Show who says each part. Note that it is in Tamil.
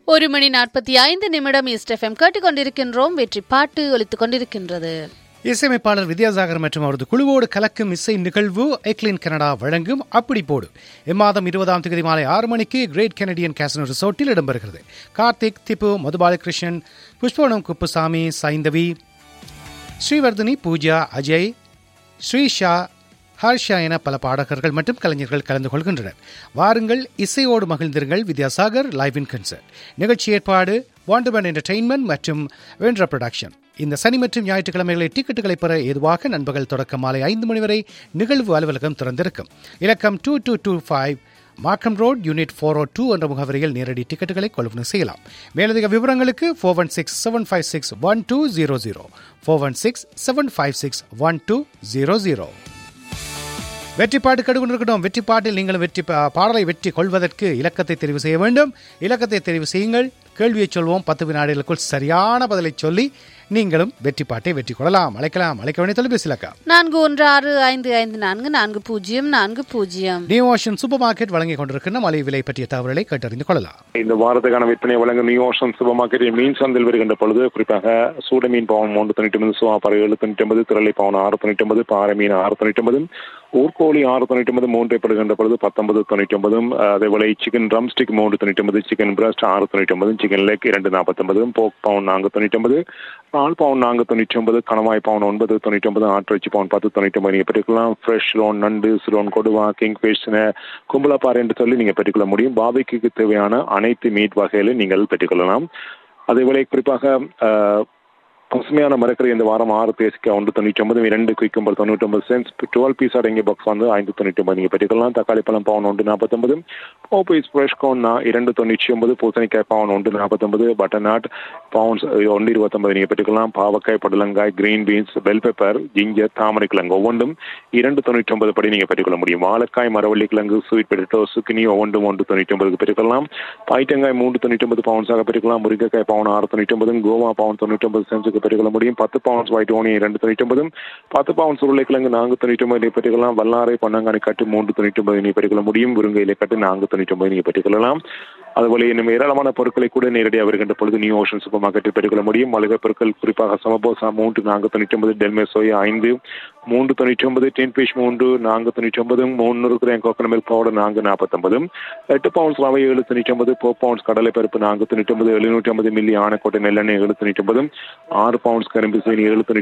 Speaker 1: ஒரு மணி நாற்பத்தி ஐந்து நிமிடம் ஈஸ்ட் எஃப்எம் கேட்டுக்கொண்டிருக்கின்றோம் வெற்றி பாட்டு ஒலித்துக் கொண்டிருக்கின்றது
Speaker 2: இசையமைப்பாளர் வித்யாசாகர் மற்றும் அவரது குழுவோடு கலக்கும் இசை நிகழ்வு எக்லின் கனடா வழங்கும் அப்படி போடு இம்மாதம் இருபதாம் தேதி மாலை ஆறு மணிக்கு கிரேட் கெனடியன் கேசனோ ரிசோர்ட்டில் இடம்பெறுகிறது கார்த்திக் திப்பு மதுபாலகிருஷ்ணன் புஷ்பவனம் குப்புசாமி சைந்தவி ஸ்ரீவர்தினி பூஜா அஜய் ஸ்ரீஷா ஹர்ஷா என பல பாடகர்கள் மற்றும் கலைஞர்கள் கலந்து கொள்கின்றனர் வாருங்கள் இசையோடு மகிழ்ந்திருங்கள் வித்யாசாகர் லைவ் இன் கன்சர்ட் நிகழ்ச்சி ஏற்பாடு வாண்டர்மேன் என்டர்டெயின்மெண்ட் மற்றும் வெண்ட்ரா ப்ரொடக்ஷன் இந்த சனி மற்றும் ஞாயிற்றுக்கிழமைகளில் டிக்கெட்டுகளை பெற ஏதுவாக நண்பகல் தொடக்கம் மாலை ஐந்து மணி வரை நிகழ்வு அலுவலகம் திறந்திருக்கும் இலக்கம் two two two five Markham road unit four O two என்ற முகவரியில் நேரடி டிக்கெட்டுகளை கொள்வனு செய்யலாம் மேலதிக விவரங்களுக்கு four one six seven five six one two zero zero four one six seven five six one two zero zero வெற்றி பாட்டு கடுகொண்டிருக்கட்டும் வெற்றி பாட்டில் நீங்கள் வெற்றி பா- பாடலை வெற்றி கொள்வதற்கு இலக்கத்தை தெரிவு செய்ய வேண்டும் இலக்கத்தை தெரிவு செய்யுங்கள் கேள்வியை சொல்வோம் பத்து வினாடிகளுக்குள் சரியான பதிலை சொல்லி நீங்களும் வெற்றி பாட்டை வெற்றி கொள்ளலாம் அழைக்கலாம் அழைக்க வேண்டிய தொலைபேசி இலக்கம்
Speaker 1: நான்கு ஒன்று ஆறு ஐந்து ஐந்து நான்கு நான்கு பூஜ்ஜியம் நான்கு பூஜ்ஜியம்
Speaker 2: நியூ ஓஷன் சூப்பர் மார்க்கெட் வழங்கிக் கொண்டிருக்கின்ற மலை விலை பற்றிய தகவல்களை கேட்டறிந்து கொள்ளலாம்
Speaker 3: இந்த வாரத்துக்கான விற்பனை வழங்கும் நியூ ஓஷன் சூப்பர் மார்க்கெட்டில் மீன் சந்தையில் வருகின்ற பொழுது குறிப்பாக சூட மீன் பவுன் மூன்று தொண்ணூற்றி ஒன்பது சுவா பறவை ஏழு தொண்ணூற்றி ஒன்பது திரளை பவுன் ஆறு தொண்ணூற்றி ஒன்பது பாறை மீன் ஆறு தொண்ணூற்றி ஒன்பது ஊர்கோழி ஆறு தொண்ணூற்றி ஒன்பது மூன்றை படுகின்ற பொழுது பத்தொன்பது தொண்ணூற்றி ஒன்பதும் அதேபோல சிக்கன் ட்ரம் ஸ்டிக் மூன்று தொண்ணூற்றி ஒன்பது சிக்கன் பிரஸ்ட் ஆறு தொண்ணூற்றி ஒன்பது சிக்கன் லெக் இரண்டு நாற்பத்தொன்பது போக் பவுன் நான்கு தொண்ணூற்றி ஒன்பது பால் பவுன் நான்கு தொண்ணூற்றி ஒன்பது கணவாய் பவுன் ஒன்பது தொண்ணூற்றி ஒன்பது ஆட்டிறைச்சி பவுன் பத்து தொண்ணூற்றி ஒன்பது நீங்கள் பெற்றுக்கலாம் ஃப்ரெஷ் லோன் நண்டு சிலோன் கொடுவா கிங் ஃபிஷ் கும்பலப்பாறை என்று சொல்லி நீங்கள் பெற்றுக்கொள்ள முடியும் பாபிக்கு தேவையான அனைத்து மீட் வகையிலும் நீங்கள் பெற்றுக்கொள்ளலாம் அதேபோல குறிப்பாக அஹ், பசுமையான மரக்கறி இந்த வாரம் ஆறு பேசிக்கு ஒன்று தொண்ணூற்றி ஒன்பது இரண்டு குயிக்கும்பர் தொண்ணூற்றி ஒன்பது சென்ஸ் டுவெல் பீஸ் அடங்கிய பாக்ஸ் வந்து ஐந்து தொண்ணூற்றி ஒன்பது நீங்கள் பெற்றுக்கலாம் தக்காளி பழம் பவுன் ஒன்று நாற்பத்தொன்பது ஃபோ பீஸ் ஃப்ரெஷ் கோன் இரண்டு தொண்ணூற்றி ஒன்பது பூசணிக்காய் பவுன் ஒன்று நாற்பத்தொன்பது பட்டர்நாட் பவுன்ஸ் ஒன்று இருபத்தொன்பது நீங்கள் பெற்றுக்கலாம் பாவக்காய் புடலங்காய் green beans bell pepper ginger தாமரை கிழங்கு ஒவ்வொன்றும் இரண்டு தொண்ணூற்றி ஒன்பது படி நீங்கள் பெற்றுக்கொள்ள முடியும் வாழைக்காய் மரவள்ளி கிழங்கு ஸ்வீட் பெட்டோ சுக்கினி ஒவ்வொன்றும் ஒன்று தொண்ணூற்றி ஒன்பதுக்கு பெற்றுக்கொள்ளலாம் பைட்டங்காய் மூன்று தொண்ணூற்றி ஒன்பது பவுன்ஸாக பெற்றுக்கலாம் முருங்கைக்காய் பவுன் ஆறு தொண்ணூற்றி ஒன்பது கோவா பவுன் தொண்ணூற்றி ஒன்பது சென்ஸுக்கு பெற்றுக்கொள்ள முடியும் பத்து பவுன்ஸ் ஒயிட் ஓனி இரண்டு தொண்ணூற்றி ஒன்பதும் பத்து பவுன்ஸ் உருளைக்கிழங்கு நான்கு தொண்ணூற்றி ஒன்பது நீங்கள் பெற்றுக்கலாம் வல்லாரை பொன்னாங்கானி கட்டு மூன்று தொண்ணூற்றி ஒன்பது நீங்கள் பெற்றுக்கொள்ள முடியும் முருங்கையிலை கட்டு நான்கு தொண்ணூற்றி ஒன்பது நீங்கள் பெற்றுக்கொள்ளலாம் அதுபோல இன்னும் ஏராளமான பொருட்களை கூட நேரடியாக வருகின்ற பொழுது நியூ ஓஷன் சூப்பர் மார்க்கெட்டில் பெற்றுக்கொள்ள முடியும் மளிகை பொருட்கள் குறிப்பாக சமபோசா மூன்று நான்கு தொண்ணூற்றி ஒன்பது டெல்மே சோயா ஐந்து மூன்று தொண்ணூற்றி ஒன்பது டென் ஃபிஷ் மூன்று நான்கு தொண்ணூற்றி ஒன்பது முந்நூறு கிராம் கோகனட் மில்க் பவுடர் நான்கு நாற்பத்தொன்பதும் எட்டு பவுன்ஸ் ரவை ஏழு தொண்ணூற்றி ஒன்பது ஃபோர் பவுன்ஸ் கடலை பருப்பு நான்கு தொண்ணூற்றி ஒன்பது எழுநூற்றி ஐம்பது மில்லி ஆனக்கோட்டை நெல்லெண்ணெய் ஏழு தொண்ணூற்றி ஒன்பது ஆறு பவுன்ஸ் கரும்பு சீனி ஏழு தொண்ணூற்றி